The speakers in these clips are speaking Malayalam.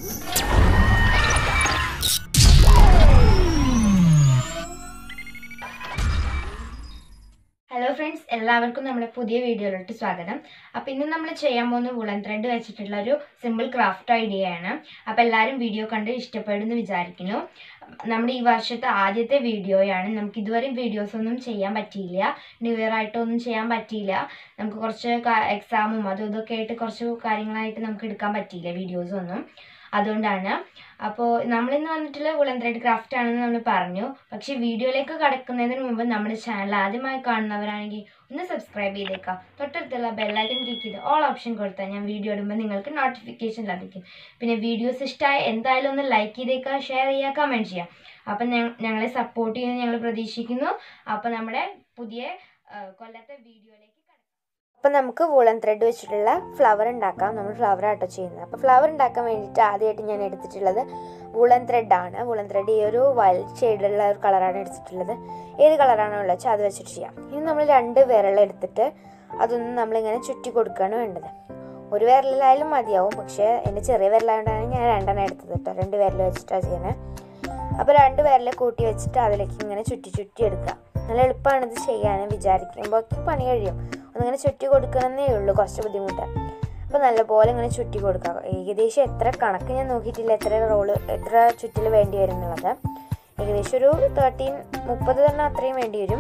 ഹലോ ഫ്രണ്ട്സ് എല്ലാവർക്കും നമ്മുടെ പുതിയ വീഡിയോയിലോട്ട് സ്വാഗതം അപ്പോൾ ഇന്ന് നമ്മൾ ചെയ്യാൻ പോകുന്ന വുളൻ ത്രെഡ് വെച്ചിട്ടുള്ള ഒരു സിമ്പിൾ ക്രാഫ്റ്റ് ഐഡിയ ആണ് അപ്പോൾ എല്ലാവരും വീഡിയോ കണ്ട് ഇഷ്ടപ്പെടുമെന്ന് വിചാരിക്കുന്നു നമ്മുടെ ഈ വർഷത്തെ ആദ്യത്തെ വീഡിയോയാണ് നമുക്ക് ഇതുവരെയും വീഡിയോസ് ഒന്നും ചെയ്യാൻ പറ്റിയില്ല ന്യൂ ഇയർ ആയിട്ടൊന്നും ചെയ്യാൻ പറ്റിയില്ല നമുക്ക് കുറച്ച് എക്സാമും അതും ഇതൊക്കെ ആയിട്ട് കുറച്ച് കാര്യങ്ങളായിട്ട് നമുക്ക് എടുക്കാൻ പറ്റിയില്ല വീഡിയോസ് ഒന്നും അതുകൊണ്ടാണ് അപ്പോൾ നമ്മളിന്ന് വന്നിട്ടുള്ള വുളൻ ത്രെഡ് ക്രാഫ്റ്റ് ആണെന്ന് നമ്മൾ പറഞ്ഞു പക്ഷേ വീഡിയോയിലേക്ക് കടക്കുന്നതിന് മുമ്പ് നമ്മുടെ ചാനൽ ആദ്യമായി കാണുന്നവരാണെങ്കിൽ ഒന്ന് സബ്സ്ക്രൈബ് ചെയ്തേക്കാം തൊട്ടടുത്തുള്ള ബെല്ലൈക്കൻ ക്ലിക്ക് ചെയ്ത് ഓൾ ഓപ്ഷൻ കൊടുത്താൽ ഞാൻ വീഡിയോ ഇടുമ്പോൾ നിങ്ങൾക്ക് നോട്ടിഫിക്കേഷൻ ലഭിക്കും പിന്നെ വീഡിയോസ് ഇഷ്ടമായ എന്തായാലും ഒന്ന് ലൈക്ക് ചെയ്തേക്കുക ഷെയർ ചെയ്യുക കമൻറ്റ് ചെയ്യുക അപ്പം ഞങ്ങളെ സപ്പോർട്ട് ചെയ്യുന്നത് ഞങ്ങൾ പ്രതീക്ഷിക്കുന്നു അപ്പോൾ നമ്മുടെ പുതിയ ആ, കൊല്ലത്തെ വീഡിയോയിലേക്ക് അപ്പോൾ നമുക്ക് വൂളൻ ത്രെഡ് വെച്ചിട്ടുള്ള ഫ്ലവർ ഉണ്ടാക്കാം നമ്മൾ ഫ്ലവർ ആട്ടോ ചെയ്യുന്നത് അപ്പോൾ ഫ്ലവർ ഉണ്ടാക്കാൻ വേണ്ടിയിട്ട് ആദ്യമായിട്ട് ഞാൻ എടുത്തിട്ടുള്ളത് വൂളൻ ത്രെഡ് ആണ് വൂളൻ ത്രെഡ് ഈ ഒരു വൈറ്റ് ഷെയ്ഡിലുള്ള ഒരു കളറാണ് എടുത്തിട്ടുള്ളത് ഏത് കളറാണോ ഉള്ളത് വെച്ചാൽ അത് വെച്ചിട്ട് ചെയ്യാം ഇനി നമ്മൾ രണ്ട് വിരൽ എടുത്തിട്ട് അതൊന്ന് നമ്മളിങ്ങനെ ചുറ്റി കൊടുക്കുകയാണ് വേണ്ടത് ഒരു വിരലിലായാലും മതിയാവും പക്ഷേ എൻ്റെ ചെറിയ വിരലായതുകൊണ്ടാണ് ഞാൻ രണ്ടെണ്ണം എടുത്തത് കേട്ടോ രണ്ട് വിരൽ വെച്ചിട്ടാണ് ചെയ്യണേ അപ്പോൾ രണ്ട് വിരൽ കൂട്ടി വെച്ചിട്ട് അതിലേക്ക് ഇങ്ങനെ ചുറ്റി ചുറ്റി എടുക്കുക നല്ല എളുപ്പമാണ് ഇത് ചെയ്യാൻ വിചാരിക്കുമ്പോൾ പണി കഴിയും ഒന്നിങ്ങനെ ചുറ്റി കൊടുക്കണമെന്നേ ഉള്ളൂ കുറച്ച് ബുദ്ധിമുട്ട് അപ്പോൾ നല്ലപോലെ ഇങ്ങനെ ചുറ്റി കൊടുക്കുക ഏകദേശം എത്ര കണക്ക് ഞാൻ നോക്കിയിട്ടില്ല എത്ര റോള് എത്ര ചുറ്റിൽ വേണ്ടി വരും എന്നുള്ളത് ഏകദേശം ഒരു തേർട്ടീൻ മുപ്പത് തന്നെ അത്രയും വേണ്ടി വരും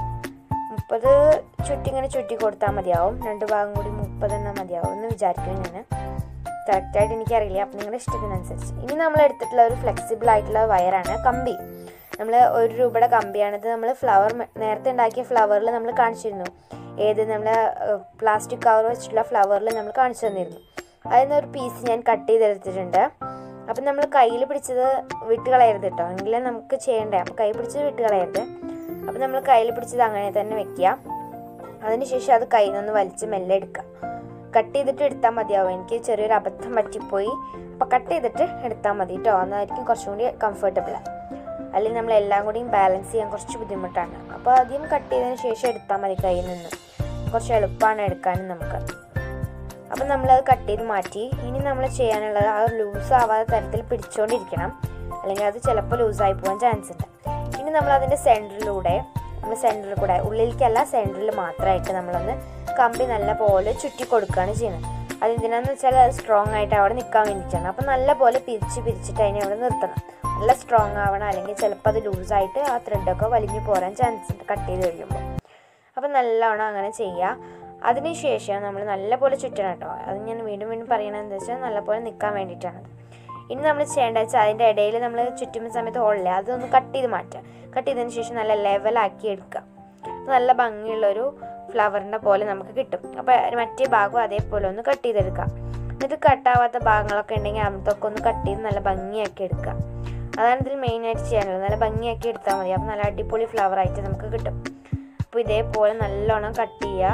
മുപ്പത് ചുറ്റി ഇങ്ങനെ ചുറ്റി കൊടുത്താൽ മതിയാവും രണ്ട് ഭാഗം കൂടി മുപ്പതെണ്ണം മതിയാവും എന്ന് വിചാരിക്കുന്നു ഞാൻ കറക്റ്റായിട്ട് എനിക്കറിയില്ല അപ്പം നിങ്ങളുടെ ഇഷ്ടത്തിനനുസരിച്ച് ഇനി നമ്മൾ എടുത്തിട്ടുള്ള ഒരു ഫ്ലെക്സിബിൾ ആയിട്ടുള്ള വയറാണ് കമ്പി നമ്മൾ ഒരു രൂപയുടെ കമ്പിയാണിത് നമ്മൾ ഫ്ലവർ നേരത്തെ ഉണ്ടാക്കിയ ഫ്ലവറിൽ നമ്മൾ കാണിച്ചിരുന്നു ഏത് നമ്മൾ പ്ലാസ്റ്റിക് കവർ വെച്ചിട്ടുള്ള ഫ്ലവറിൽ നമ്മൾ കാണിച്ചു തന്നിരുന്നു അതിൽ നിന്ന് ഒരു പീസ് ഞാൻ കട്ട് ചെയ്തെടുത്തിട്ടുണ്ട് അപ്പം നമ്മൾ കയ്യിൽ പിടിച്ചത് വിട്ട് കളയരുത് കേട്ടോ എങ്കിലേ നമുക്ക് ചെയ്യണ്ടേ അപ്പോൾ കൈ പിടിച്ചത് വിട്ട് കളയരുത് അപ്പം നമ്മൾ കയ്യിൽ പിടിച്ചത് അങ്ങനെ തന്നെ വെക്കുക അതിനുശേഷം അത് കയ്യിൽ നിന്ന് വലിച്ച് മെല്ലെ എടുക്കുക കട്ട് ചെയ്തിട്ട് എടുത്താൽ മതിയാവും എനിക്ക് ചെറിയൊരു അബദ്ധം പറ്റിപ്പോയി അപ്പോൾ കട്ട് ചെയ്തിട്ട് എടുത്താൽ മതി കേട്ടോ അതായിരിക്കും കുറച്ചും കൂടി കംഫർട്ടബിൾ അല്ലെങ്കിൽ നമ്മൾ എല്ലാം കൂടിയും ബാലൻസ് ചെയ്യാൻ കുറച്ച് ബുദ്ധിമുട്ടാണ് അപ്പോൾ ആദ്യം കട്ട് ചെയ്തതിന് ശേഷം എടുത്താൽ മതി കയ്യിൽ നിന്ന് കുറച്ച് എളുപ്പമാണ് എടുക്കാനും നമുക്ക് അപ്പം നമ്മളത് കട്ട് ചെയ്ത് മാറ്റി ഇനി നമ്മൾ ചെയ്യാനുള്ളത് ആ ലൂസ് ആവാത്ത തരത്തിൽ പിടിച്ചുകൊണ്ടിരിക്കണം അല്ലെങ്കിൽ അത് ചിലപ്പോൾ ലൂസായി പോകാൻ ചാൻസ് ഉണ്ട് ഇനി നമ്മൾ അതിൻ്റെ സെൻറ്ററിലൂടെ നമ്മൾ സെൻറ്ററിൽ കൂടെ ഉള്ളിലേക്കല്ല സെൻറ്ററിൽ മാത്രമായിട്ട് നമ്മളൊന്ന് കമ്പി നല്ല പോലെ ചുറ്റി കൊടുക്കുകയാണ് ചെയ്യുന്നത് അതെന്തിനാന്ന് വെച്ചാൽ അത് സ്ട്രോങ് ആയിട്ട് അവിടെ നിൽക്കാൻ വേണ്ടിയിട്ടാണ് അപ്പം നല്ല പോലെ പിരിച്ച് പിരിച്ചിട്ട് അതിനെ അവിടെ നിർത്തണം നല്ല സ്ട്രോങ് ആവണം അല്ലെങ്കിൽ ചിലപ്പോൾ അത് ലൂസായിട്ട് ആ ത്രെഡൊക്കെ വലിഞ്ഞു പോരാൻ ചാൻസ് ഉണ്ട് കട്ട് ചെയ്ത് കഴിയുമ്പോൾ അപ്പം നല്ലവണ്ണം അങ്ങനെ ചെയ്യുക അതിനുശേഷം നമ്മൾ നല്ലപോലെ ചുറ്റണം കേട്ടോ അത് ഞാൻ വീണ്ടും വീണ്ടും പറയണത് എന്താ വെച്ചാൽ നല്ലപോലെ നിൽക്കാൻ വേണ്ടിയിട്ടാണ് ഇനി നമ്മൾ ചെയ്യേണ്ടത് വെച്ചാൽ അതിൻ്റെ ഇടയിൽ നമ്മൾ ചുറ്റുന്ന സമയത്ത് ഹോളില്ലേ അതൊന്ന് കട്ട് ചെയ്ത് മാറ്റുക കട്ട് ചെയ്തതിന് ശേഷം നല്ല ലെവലാക്കി എടുക്കുക അപ്പോൾ നല്ല ഭംഗിയുള്ളൊരു ഫ്ലവറിൻ്റെ പോലെ നമുക്ക് കിട്ടും അപ്പോൾ മറ്റേ ഭാഗവും അതേപോലെ ഒന്ന് കട്ട് ചെയ്തെടുക്കാം എന്നിട്ട് കട്ടാവാത്ത ഭാഗങ്ങളൊക്കെ ഉണ്ടെങ്കിൽ അതൊക്കെ ഒന്ന് കട്ട് ചെയ്ത് നല്ല ഭംഗിയാക്കി എടുക്കുക അതാണ് ഇതിൽ മെയിനായിട്ട് ചെയ്യാനുള്ളത് നല്ല ഭംഗിയാക്കി എടുത്താൽ മതി അപ്പോൾ നല്ല അടിപൊളി ഫ്ലവർ ആയിട്ട് നമുക്ക് കിട്ടും അപ്പോൾ ഇതേപോലെ നല്ലോണം കട്ട് ചെയ്യുക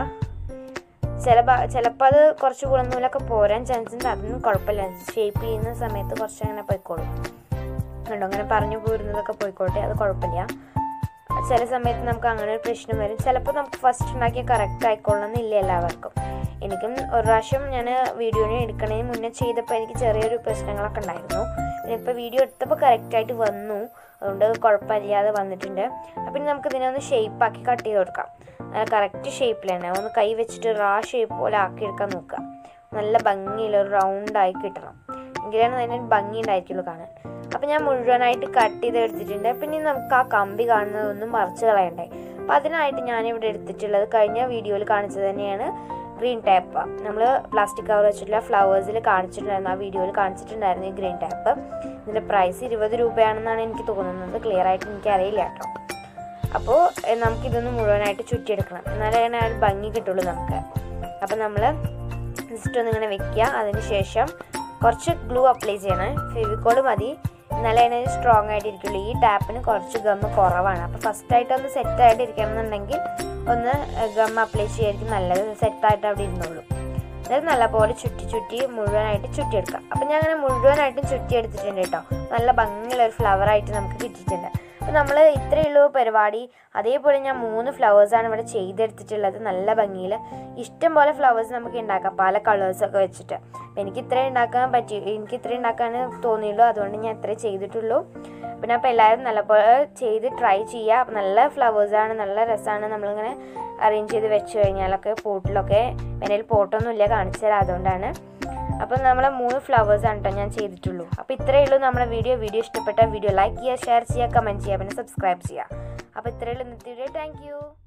ചില ചിലപ്പോൾ അത് കുറച്ച് കുളന്നൂലൊക്കെ പോരാൻ ചാൻസ് ഉണ്ട് അതൊന്നും കുഴപ്പമില്ല ഷേപ്പ് ചെയ്യുന്ന സമയത്ത് കുറച്ച് അങ്ങനെ പോയിക്കോളും കണ്ടോ അങ്ങനെ പറഞ്ഞു പോരുന്നതൊക്കെ പോയിക്കോട്ടെ അത് കുഴപ്പമില്ല ചില സമയത്ത് നമുക്ക് അങ്ങനെ ഒരു പ്രശ്നം വരും ചിലപ്പോൾ നമുക്ക് ഫസ്റ്റ് ഉണ്ടാക്കിയ കറക്റ്റ് ആയിക്കൊള്ളണമെന്നില്ല എല്ലാവർക്കും എനിക്കും ഒരു പ്രാവശ്യം ഞാൻ വീഡിയോനെ എടുക്കണതിന് മുന്നേ ചെയ്തപ്പോൾ എനിക്ക് ചെറിയൊരു പ്രശ്നങ്ങളൊക്കെ ഉണ്ടായിരുന്നു പിന്നെ ഇപ്പോൾ വീഡിയോ എടുത്തപ്പോൾ കറക്റ്റായിട്ട് വന്നു അതുകൊണ്ട് കുഴപ്പമില്ലാതെ വന്നിട്ടുണ്ട് അപ്പം ഇനി നമുക്ക് ഇതിനെ ഒന്ന് ഷേപ്പാക്കി കട്ട് ചെയ്ത് കൊടുക്കാം നല്ല കറക്റ്റ് ഷേപ്പിൽ തന്നെ ഒന്ന് കൈ വെച്ചിട്ട് റാ ഷേപ്പ് പോലെ ആക്കിയെടുക്കാൻ നോക്കുക നല്ല ഭംഗിയിൽ ഒരു റൗണ്ടായി കിട്ടണം എങ്കിലാണ് അതിന് ഭംഗി ഉണ്ടായിരിക്കുള്ളൂ കാണാൻ അപ്പം ഞാൻ മുഴുവനായിട്ട് കട്ട് ചെയ്ത് എടുത്തിട്ടുണ്ട് പിന്നെ നമുക്ക് ആ കമ്പി കാണുന്നതൊന്നും മറിച്ച് കളയണ്ടേ അപ്പം അതിനായിട്ട് ഞാനിവിടെ എടുത്തിട്ടുള്ളത് കഴിഞ്ഞ വീഡിയോയിൽ കാണിച്ചത് തന്നെയാണ് ഗ്രീൻ ടാപ്പ് നമ്മൾ പ്ലാസ്റ്റിക് കവർ വെച്ചിട്ടുള്ള ഫ്ലവേഴ്സിൽ കാണിച്ചിട്ടുണ്ടായിരുന്നു ആ വീഡിയോയിൽ കാണിച്ചിട്ടുണ്ടായിരുന്നു ഈ ഗ്രീൻ ടാപ്പ് ഇതിൻ്റെ പ്രൈസ് ഇരുപത് രൂപയാണെന്നാണ് എനിക്ക് തോന്നുന്നത് ക്ലിയർ ആയിട്ട് എനിക്കറിയില്ല കേട്ടോ അപ്പോൾ നമുക്കിതൊന്ന് മുഴുവനായിട്ട് ചുറ്റിയെടുക്കണം എന്നാലേ അങ്ങനെ ആ ഒരു ഭംഗി കിട്ടുള്ളൂ നമുക്ക് അപ്പോൾ നമ്മൾ ജസ്റ്റ് ഒന്ന് ഇങ്ങനെ വെക്കുക അതിന് ശേഷം കുറച്ച് ഗ്ലൂ അപ്ലൈ ചെയ്യണം ഫെവിക്കോൾ മതി എന്നാലേ അതിന് സ്ട്രോങ് ആയിട്ട് ഇരിക്കുള്ളൂ ഈ ടാപ്പിന് കുറച്ച് ഗമ്മ് കുറവാണ് അപ്പോൾ ഫസ്റ്റ് ആയിട്ട് ഒന്ന് സെറ്റ് ആയിട്ട് ഇരിക്കണം എന്നുണ്ടെങ്കിൽ ഒന്ന് ഗം അപ്ലൈ ചെയ്യായിരിക്കും നല്ലത് സെറ്റായിട്ട് അവിടെ ഇരുന്നുള്ളൂ എന്നിട്ട് നല്ലപോലെ ചുറ്റി ചുറ്റി മുഴുവനായിട്ട് ചുറ്റിയെടുക്കാം അപ്പം ഞാൻ അങ്ങനെ മുഴുവനായിട്ടും ചുറ്റിയെടുത്തിട്ടുണ്ട് കേട്ടോ നല്ല ഭംഗിയുള്ള ഒരു ഫ്ലവർ ആയിട്ട് നമുക്ക് കിട്ടിയിട്ടുണ്ട് അപ്പോൾ നമ്മൾ ഇത്രയേ ഉള്ളൂ പരിപാടി അതേപോലെ ഞാൻ മൂന്ന് ഫ്ലവേഴ്സാണ് ഇവിടെ ചെയ്തെടുത്തിട്ടുള്ളത് നല്ല ഭംഗിയിൽ ഇഷ്ടം പോലെ ഫ്ലവേഴ്സ് നമുക്ക് ഉണ്ടാക്കാം പല കളേഴ്സൊക്കെ വെച്ചിട്ട് അപ്പോൾ എനിക്ക് ഇത്രയും ഉണ്ടാക്കാൻ പറ്റി എനിക്ക് ഇത്രയും ഉണ്ടാക്കാൻ തോന്നിയുള്ളൂ അതുകൊണ്ട് ഞാൻ ഇത്രയും ചെയ്തിട്ടുള്ളൂ പിന്നെ അപ്പോൾ എല്ലാവരും നല്ലപോലെ ചെയ്ത് ട്രൈ ചെയ്യുക അപ്പോൾ നല്ല ഫ്ലവേഴ്സാണ് നല്ല രസമാണ് നമ്മളിങ്ങനെ അറേഞ്ച് ചെയ്ത് വെച്ച് കഴിഞ്ഞാലൊക്കെ പോട്ടിലൊക്കെ എൻ്റെ പോട്ടൊന്നും ഇല്ല കാണിച്ചു തരാം അതുകൊണ്ടാണ് അപ്പോൾ നമ്മൾ മൂന്ന് ഫ്ലവേഴ്സാണ് കേട്ടോ ഞാൻ ചെയ്തിട്ടുള്ളൂ അപ്പോൾ ഇത്രയേ ഉള്ളൂ നമ്മുടെ വീഡിയോ വീഡിയോ ഇഷ്ടപ്പെട്ട വീഡിയോ ലൈക്ക് ചെയ്യുക ഷെയർ ചെയ്യുക കമൻറ്റ് ചെയ്യുക പിന്നെ സബ്സ്ക്രൈബ് ചെയ്യുക അപ്പോൾ ഇത്രയേ ഉള്ളൂ ഇന്നത്തെ വീഡിയോ താങ്ക്